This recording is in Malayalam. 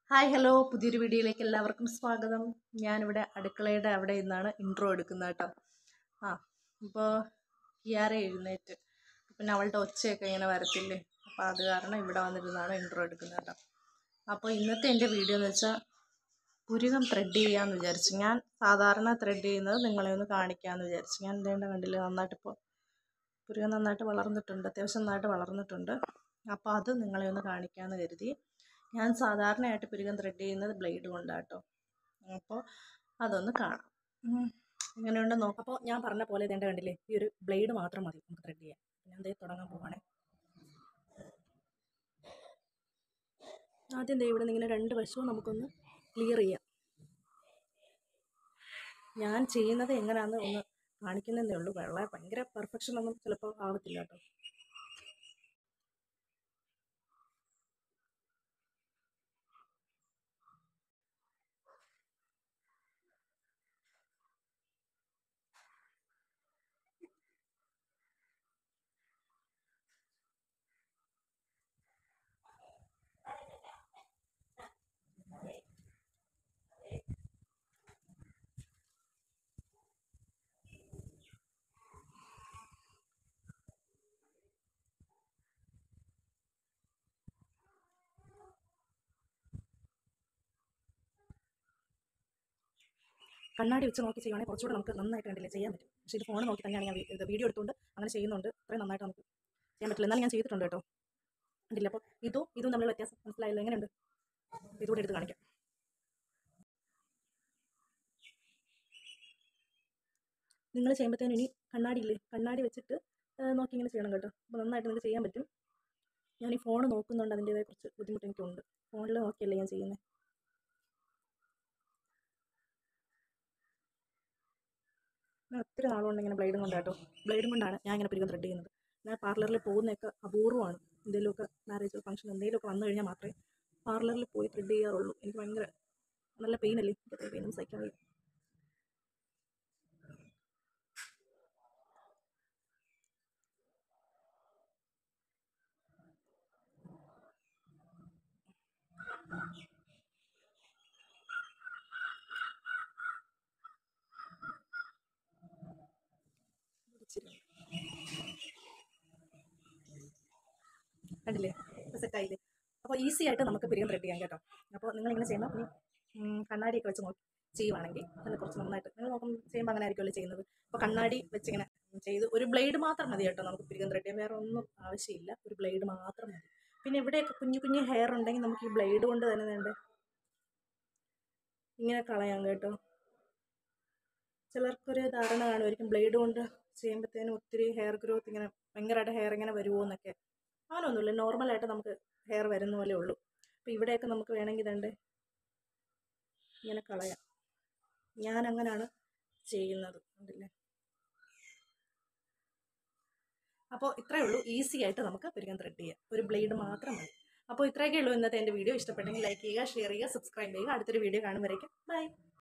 ഹായ് ഹലോ പുതിയൊരു വീഡിയോയിലേക്ക് എല്ലാവർക്കും സ്വാഗതം ഞാനിവിടെ അടുക്കളയുടെ അവിടെ നിന്നാണ് ഇൻട്രോ എടുക്കുന്നത് കേട്ടോ ആ ഇപ്പോൾ കിയാര എഴുന്നേറ്റ് പിന്നെ അവളുടെ ഒച്ചയൊക്കെ ഇങ്ങനെ വരത്തില്ലേ അപ്പോൾ അത് കാരണം ഇവിടെ വന്നിരുന്നാണ് ഇൻട്രോ എടുക്കുന്നത് കേട്ടോ അപ്പോൾ ഇന്നത്തെ എൻ്റെ വീഡിയോ എന്ന് വെച്ചാൽ പുരുകം ത്രെഡ് ചെയ്യാമെന്ന് വിചാരിച്ചു ഞാൻ സാധാരണ ത്രെഡ് ചെയ്യുന്നത് നിങ്ങളെ ഒന്ന് കാണിക്കാമെന്ന് വിചാരിച്ചു ഞാൻ എന്തേണ്ട കണ്ടില്ല നന്നായിട്ടിപ്പോൾ പുരുകം നന്നായിട്ട് വളർന്നിട്ടുണ്ട് അത്യാവശ്യം നന്നായിട്ട് വളർന്നിട്ടുണ്ട് അപ്പോൾ അത് നിങ്ങളെ ഒന്ന് കാണിക്കാമെന്ന് കരുതി ഞാൻ സാധാരണയായിട്ട് പുരുകം ത്രെഡ് ചെയ്യുന്നത് ബ്ലേഡ് കൊണ്ടാണ് കേട്ടോ അപ്പോൾ അതൊന്ന് കാണാം ഉം. എങ്ങനെയുണ്ട് നോക്കാം അപ്പോൾ ഞാൻ പറഞ്ഞ പോലെ ഇതേണ്ട കണ്ടില്ലേ ഈ ഒരു ബ്ലേഡ് മാത്രം മതി നമുക്ക് ത്രെഡ് ചെയ്യാൻ ഞാൻ ദേ തുടങ്ങാൻ പോവാണേ ആദ്യം ദേ ഇവിടെ നിന്ന് ഇങ്ങനെ രണ്ട് വശവും നമുക്കൊന്ന് ക്ലിയർ ചെയ്യാം ഞാൻ ചെയ്യുന്നത് എങ്ങനെയാണെന്ന് ഒന്ന് കാണിക്കുന്നതേ ഉള്ളൂ വളരെ ഭയങ്കര പെർഫെക്ഷൻ ഒന്നും ചിലപ്പോൾ ആവത്തില്ല കേട്ടോ കണ്ണാടി വെച്ച് നോക്കി ചെയ്യുവാണെങ്കിൽ കുറച്ചുകൂടെ നമുക്ക് നന്നായിട്ട് കണ്ടില്ലേ ചെയ്യാൻ പറ്റും പക്ഷേ ഇത് ഫോൺ നോക്കി തന്നെയാണ് ഞാൻ വി- ഇത് വീഡിയോ എടുത്തുകൊണ്ട് അങ്ങനെ ചെയ്യുന്നുണ്ട് അത്രയും നന്നായിട്ട് നമുക്ക് ചെയ്യാൻ പറ്റില്ല എന്നാലും ഞാൻ ചെയ്തിട്ടുണ്ട് കേട്ടോ കണ്ടില്ല അപ്പോൾ ഇതും ഇതും തമ്മിൽ വ്യത്യാസം മനസ്സിലായല്ലോ എങ്ങനെയുണ്ട് ഇതുകൂടെ എടുത്ത് കാണിക്കാം നിങ്ങൾ ചെയ്യുമ്പോഴത്തേനും ഇനി കണ്ണാടി ഇല്ലേ കണ്ണാടി വെച്ചിട്ട് ആ, നോക്കി ഇങ്ങനെ ചെയ്യണം കേട്ടോ അപ്പോൾ നന്നായിട്ട് നിങ്ങൾക്ക് ചെയ്യാൻ പറ്റും ഞാൻ ഈ ഫോൺ നോക്കുന്നുണ്ട് അതിൻ്റേതായ കുറച്ച് ബുദ്ധിമുട്ട് എനിക്കുണ്ട് ഫോണിൽ നോക്കിയല്ലേ ഞാൻ ചെയ്യുന്നത് ഞാൻ ഒത്തിരി നാളുകൊണ്ട് ഇങ്ങനെ ബ്ലേഡും കൊണ്ടാട്ടോ ബ്ലേഡും കൊണ്ടാണ് ഞാൻ ഇങ്ങനെ പിരികം ത്രെഡ് ചെയ്യുന്നത് ഞാൻ പാർലറിൽ പോകുന്നതൊക്കെ അപൂർവമാണ് എന്തെങ്കിലുമൊക്കെ മാരേജ് ഫംഗ്ഷൻ എന്തെങ്കിലുമൊക്കെ വന്നു കഴിഞ്ഞാൽ മാത്രമേ പാർലറിൽ പോയി ത്രെഡ് ചെയ്യാറുള്ളൂ എനിക്ക് ഭയങ്കര നല്ല പെയിൻ അല്ലേ എനിക്ക് അത്ര പെയിനും സഹിക്കാൻ വയ്യ ഇച്ചിരി കണ്ടില്ലേ സെറ്റായില്ലേ അപ്പോൾ ഈസി ആയിട്ട് നമുക്ക് പിരികം ത്രെഡ് ചെയ്യാം കേട്ടോ അപ്പോൾ നിങ്ങളിങ്ങനെ ചെയ്യുമ്പോൾ ഇനി ഉം, കണ്ണാടിയൊക്കെ വെച്ച് നോക്കി ചെയ്യുവാണെങ്കിൽ നല്ല കുറച്ച് നന്നായിട്ട് നിങ്ങൾ നോക്കും ചെയ്യുമ്പോൾ അങ്ങനെ ആയിരിക്കുമല്ലോ ചെയ്യുന്നത് അപ്പോൾ കണ്ണാടി വെച്ചിങ്ങനെ ചെയ്ത് ഒരു ബ്ലേഡ് മാത്രം മതി കേട്ടോ നമുക്ക് പിരികം ത്രെഡ് ചെയ്യാൻ വേറെ ഒന്നും ആവശ്യമില്ല ഒരു ബ്ലേഡ് മാത്രം മതി പിന്നെ ഇവിടെയൊക്കെ കുഞ്ഞു കുഞ്ഞു ഹെയർ ഉണ്ടെങ്കിൽ നമുക്ക് ഈ ബ്ലേഡ് കൊണ്ട് തന്നെ വേണ്ടേ ഇങ്ങനെ കളയാം കേട്ടോ ചിലർക്കൊരു ധാരണ കാണുമായിരിക്കും ബ്ലേഡ് കൊണ്ട് ചെയ്യുമ്പോഴത്തേനും ഒത്തിരി ഹെയർ ഗ്രോത്ത് ഇങ്ങനെ ഭയങ്കരമായിട്ട് ഹെയർ ഇങ്ങനെ വരുമോ എന്നൊക്കെ അങ്ങനെയൊന്നുമില്ല നോർമലായിട്ട് നമുക്ക് ഹെയർ വരുന്ന പോലെ ഉള്ളൂ അപ്പോൾ ഇവിടെയൊക്കെ നമുക്ക് വേണമെങ്കിൽ ഇതണ്ട് ഇങ്ങനെ കളയാം ഞാൻ അങ്ങനെയാണ് ചെയ്യുന്നത് കണ്ടില്ലേ അപ്പോൾ ഇത്രയേ ഉള്ളൂ ഈസി ആയിട്ട് നമുക്ക് പിരിക്കാൻ ത്രെഡ് ചെയ്യാം ഒരു ബ്ലേഡ് മാത്രം മതി അപ്പോൾ ഇത്രയൊക്കെ ഉള്ളൂ ഇന്നത്തെ എൻ്റെ വീഡിയോ ഇഷ്ടപ്പെട്ടെങ്കിൽ ലൈക്ക് ചെയ്യുക ഷെയർ ചെയ്യുക സബ്സ്ക്രൈബ് ചെയ്യുക അടുത്തൊരു വീഡിയോ കാണുമ്പോഴേക്കും ബൈ